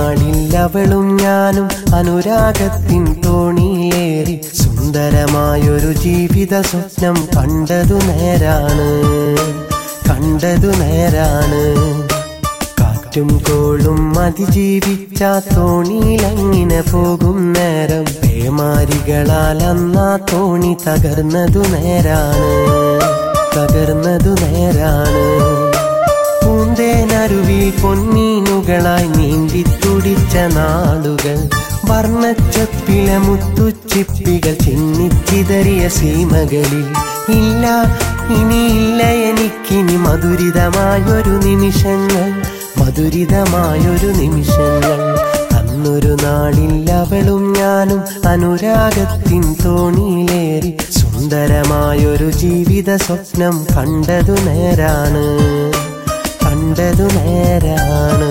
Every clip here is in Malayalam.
നാളിൽ അവളും ഞാനും അനുരാഗത്തിൻ തോണിയിലേറി സുന്ദരമായൊരു ജീവിത സ്വപ്നം കണ്ടതു നേരാണ് കണ്ടതു നേരാണ് കാറ്റും കോളും അതിജീവിച്ച തോണിയിലങ്ങിനെ പോകും നേരം പേമാരികളാൽ അന്നാ തോണി തകർന്നതു നേരാണ് തകർന്നതു നേരാണ് പൂന്തേനരുവിൽ പൊന്നീനുകളായി നീന്തി തുടിച്ച നാളുകൾ വർണ്ണച്ചപ്പിലെ മുത്തുച്ചിപ്പികൾ ചിന്നിച്ചിതറിയ സീമകളിൽ ഇല്ല ഇനിയില്ല എനിക്കിനി മധുരിതമായൊരു നിമിഷങ്ങൾ മധുരിതമായൊരു നിമിഷങ്ങൾ അന്നൊരു നാളിൽ അവളും ഞാനും അനുരാഗത്തിൻ തോണിയിലേറി സുന്ദരമായൊരു ജീവിത സ്വപ്നം കണ്ടതു നേരാണ് കണ്ടതു നേരാണ്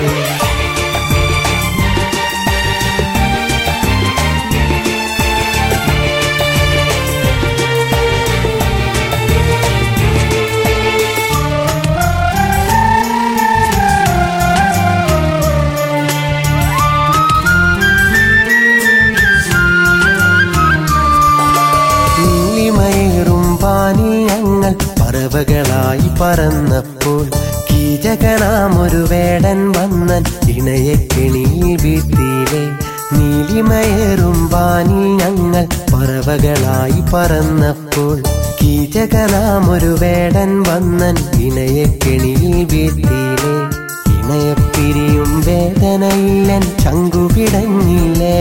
നീലിമയേറും വാനിൽ ഞങ്ങൾ പറവകളായി പറന്നപ്പോൾ കീചകനാമൊരു വേടൻ വന്നൻ ഇണയെ കെണിയിൽ വീഴ്ത്തിയില്ലേ നീലിമയേറും വാനിൽ ഞങ്ങൾ പറവകളായി പറന്നപ്പോൾ കീചകനാമൊരു വേടൻ വന്നൻ ഇണയെ കെണിയിൽ വീഴ്ത്തിയില്ലേ ഇണയെപ്പിരിയും വേദനയില്ലൻ ചങ്കുപിടഞ്ഞില്ലേ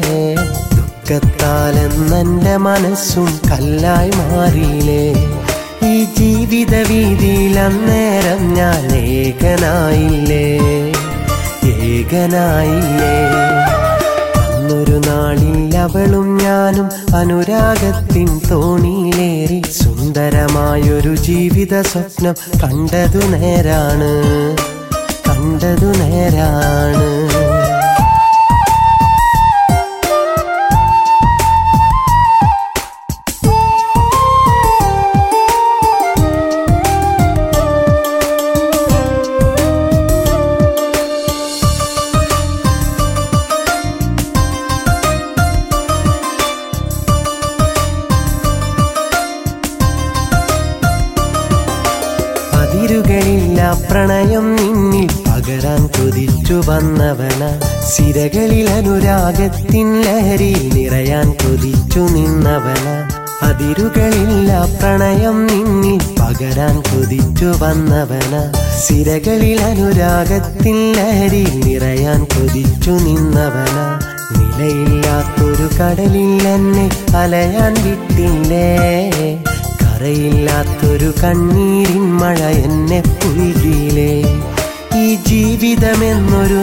ദുഃഖത്താലെന്നെന്റെ മനസ്സും കല്ലായി മാറിയില്ലേ ഈ ജീവിത വീതിയിൽ അന്നേരം ഞാൻ ഏകനായില്ലേ ഏകനായില്ലേ അന്നൊരു നാളിൽ അവളും ഞാനും അനുരാഗത്തിൻ തോണിയിലേറി സുന്ദരമായൊരു ജീവിത സ്വപ്നം കണ്ടതു നേരാണ് കണ്ടതു നേരാണ് അതിരുകളില്ല പ്രണയം നിന്നിൽ പകരാൻ കൊതിച്ചു വന്നവന സിരകളിൽ അനുരാഗത്തിൻ ലഹരിയിൽ നിറയാൻ കൊതിച്ചു നിന്നവന അതിരുകളില്ല പ്രണയം നിന്നിൽ പകരാൻ കൊതിച്ചു വന്നവന സിരകളിൽ അനുരാഗത്തിൻ ലഹരിയിൽ നിറയാൻ കൊതിച്ചു നിന്നവന നിലയില്ലാത്തൊരു കടലിൽ എന്നെ അലയാൻ വിട്ടില്ലേ കറയില്ലാത്തൊരു കണ്ണീരിൻ മഴ എന്നെ പുൽകിയിലേ ഈ ജീവിതമെന്നൊരു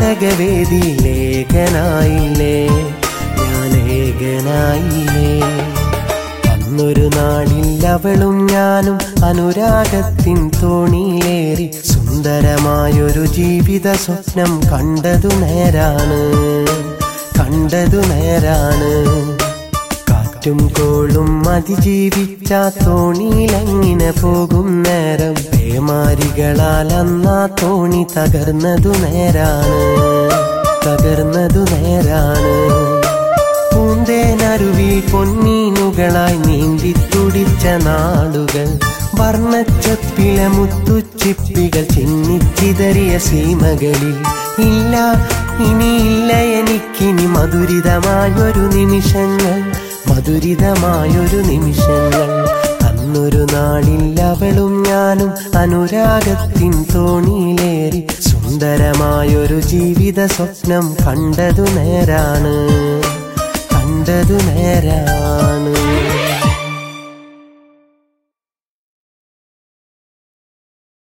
നാടകവേദിയിലേഖനായില്ലേ ഞാൻ ഏകനായില്ലേ അന്നൊരു നാളിൽ അവളും ഞാനും അനുരാഗത്തിൻ തോണിയിലേറി സുന്ദരമായൊരു ജീവിത സ്വപ്നം കണ്ടതു നേരാണ് കണ്ടതു നേരാണ് കാറ്റും കോളും അതിജീവിച്ച തോണിയിലങ്ങിനെ പോകും നേരം പേമാരികളാൽ അന്നാ തോണി തകർന്നതു നേരാണ് തകർന്നതു നേരാണ് പൂന്തേനരുവിൽ പൊന്നീനുകളായി നീന്തി തുടിച്ച നാളുകൾ വർണ്ണച്ചപ്പിലെ മുത്തുച്ചിപ്പികൾ ചിന്നിച്ചിതറിയ സീമകളിൽ ഇല്ല ഇനിയില്ല എനിക്കിനി മധുരിതമായൊരു നിമിഷങ്ങൾ മധുരിതമായൊരു നിമിഷങ്ങൾ അന്നൊരു നാളിൽ അവളും ഞാനും അനുരാഗത്തിൻ തോണിയിലേറി സുന്ദരമായൊരു ജീവിത സ്വപ്നം കണ്ടതു നേരാണ് കണ്ടതു നേരാണ്